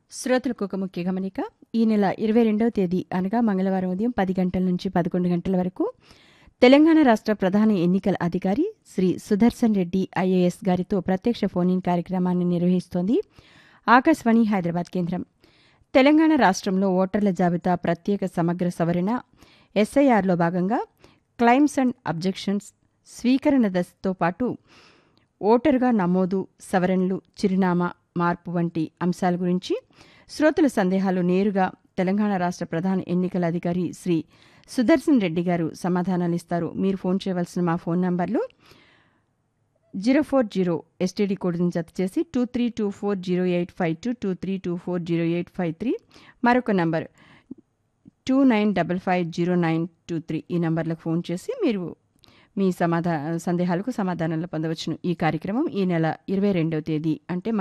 శ్రోతలకు ఒక ముఖ్య గమనిక ఈ నెల ఇరవై రెండవ తేదీ అనగా మంగళవారం ఉదయం పది గంటల నుంచి పదకొండు గంటల వరకు తెలంగాణ రాష్ట్ర ప్రధాన ఎన్నికల అధికారి శ్రీ సుదర్శన్ రెడ్డి ఐఏఎస్ గారితో ప్రత్యక్ష ఫోన్ ఇన్ కార్యక్రమాన్ని నిర్వహిస్తోంది ఆకాశవాణి హైదరాబాద్ కేంద్రం తెలంగాణ రాష్ట్రంలో ఓటర్ల జాబితా ప్రత్యేక సమగ్ర సవరణ ఎస్ఐఆర్లో భాగంగా క్లైమ్స్ అండ్ అబ్జెక్షన్స్ స్వీకరణ దశతో పాటు ఓటరుగా నమోదు సవరణలు చిరునామా మార్పు వంటి అంశాల గురించి శ్రోతల సందేహాలు నేరుగా తెలంగాణ రాష్ట్ర ప్రధాన ఎన్నికల అధికారి శ్రీ సుదర్శన్ రెడ్డి గారు సమాధానాలు ఇస్తారు మీరు ఫోన్ చేయవలసిన మా ఫోన్ నంబర్లు జీరో ఫోర్ జీరో ఎస్టీడీ కోడ్ని జత చేసి two three two four zero eight five two two three two four zero eight five three మరొక number two nine double five zero nine two three ఈ నంబర్లకు phone చేసి మీరు మీ సమాధా సందేహాలకు సమాధానాలు పొందవచ్చును ఈ కార్యక్రమం ఈ నెల ఇరవై రెండవ తేదీ అంటే